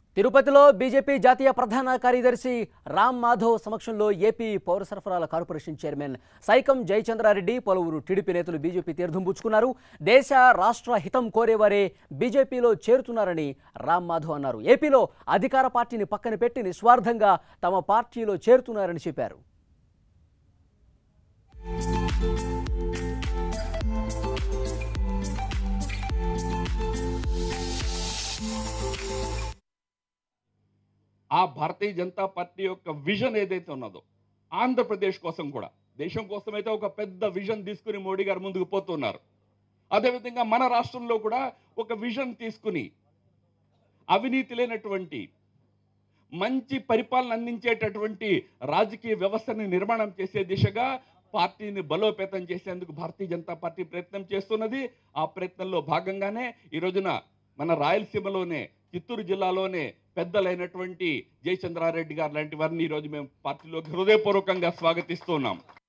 తిరుపతిలో బీజేపీ జాతీయ ప్రధాన కార్యదర్శి రామ్ మాధవ్ సమక్షంలో ఏపీ పౌర సరఫరాల కార్పొరేషన్ చైర్మన్ సైకం జయచంద్రారెడ్డి పలువురు టీడీపీ నేతలు బీజేపీ తీర్థం పుచ్చుకున్నారు దేశ రాష్ట్ర హితం కోరేవారే బీజేపీలో చేరుతున్నారని రామ్ మాధవ్ అన్నారు ఏపీలో అధికార పార్టీని పక్కన పెట్టి నిస్వార్థంగా తమ పార్టీలో చేరుతున్నారని చెప్పారు ఆ భారతీయ జనతా పార్టీ యొక్క విజన్ ఏదైతే ఉన్నదో ఆంధ్రప్రదేశ్ కోసం కూడా దేశం కోసం అయితే ఒక పెద్ద విజన్ తీసుకుని మోడీ గారు ముందుకు పోతున్నారు అదేవిధంగా మన రాష్ట్రంలో కూడా ఒక విజన్ తీసుకుని అవినీతి లేనటువంటి మంచి పరిపాలన అందించేటటువంటి రాజకీయ వ్యవస్థని నిర్మాణం చేసే దిశగా పార్టీని బలోపేతం చేసేందుకు భారతీయ జనతా పార్టీ ప్రయత్నం చేస్తున్నది ఆ ప్రయత్నంలో భాగంగానే ఈ రోజున మన రాయలసీమలోనే చిత్తూరు జిల్లాలోనే పెద్దలైనటువంటి జయచంద్రారెడ్డి గారు లాంటి వారిని ఈరోజు మేము పార్టీలోకి హృదయపూర్వకంగా స్వాగతిస్తున్నాం